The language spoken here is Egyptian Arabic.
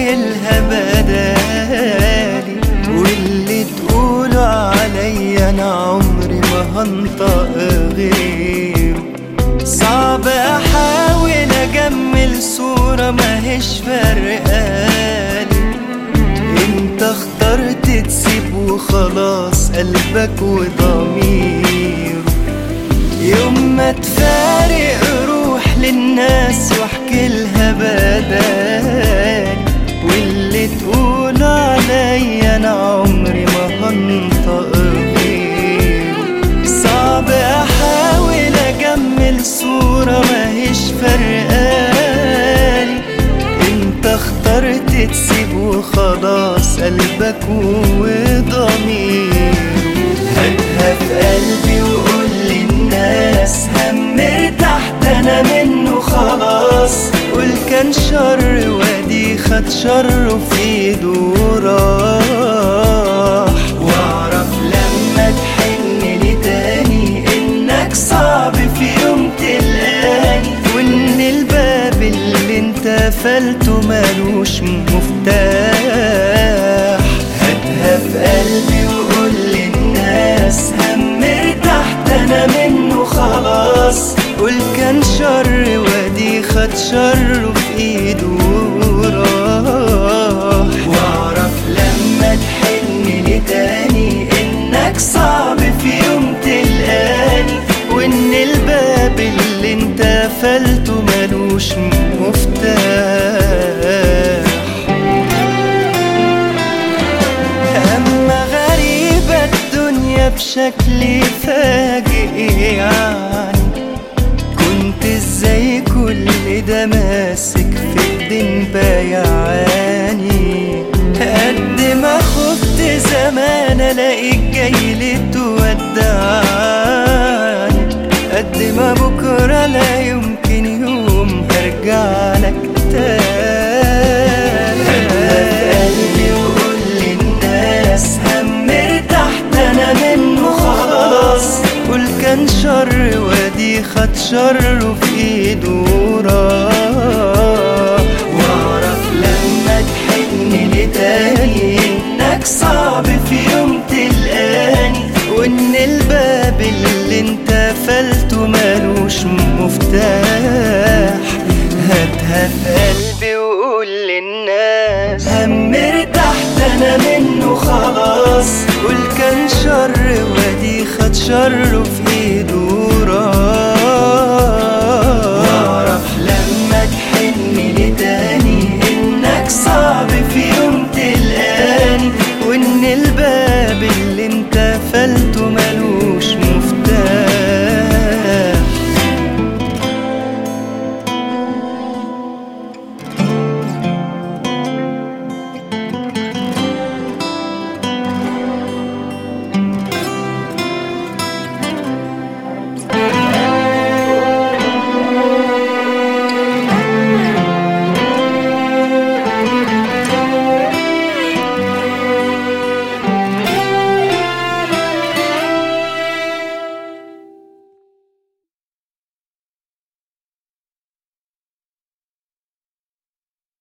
واحكيلها بدالي واللي تقولوا عليا انا عمري ما هنطق غيره صعب احاول اجمل صورة ماهيش فرقالي انت اخترت تسيب وخلاص قلبك وضميره يوم ما تفارق روح للناس واحكي لها بدال واللي تقول عليا انا عمري ما هنطق غيره صعب احاول اجمل صورة ماهيش فرقالي انت اخترت تسيب وخلاص قلبك وضميره هاتها في قلبي وقول للناس هم ارتحت انا منه خلاص قول كان شر وادي خد شره في ايده وراح واعرف لما تحن لي تاني انك صعب في يوم تلقاني وان الباب اللي انت قفلته ملوش مفتاح هاتها في قلبي وقول للناس هم ارتحت انا منه خلاص قول كان شر وادي خد شره في ايده وراح واعرف لما تحن لي تاني انك صعب في يوم تلقاني وان الباب اللي انت قفلته ملوش مفتاح أما غريبة الدنيا بشكل فاجئ يعني كنت ازاي كل ده ماسك في ايدين بايعاني قد ما خفت زمان الاقيك جاي لتودعني قد ما بكرة لا يمكن يوم هرجع لك تاني قلبي وقول للناس هم ارتحت انا منه خلاص قول كان شر وادي خد شره في ايده وراح واعرف لما تحن لي تاني انك صعب في يوم تلقاني وان الباب اللي انت قفلته ملوش مفتاح هاتها في قلبي وقول للناس هم ارتحت انا منه خلاص قول كان شر وادي خد شره في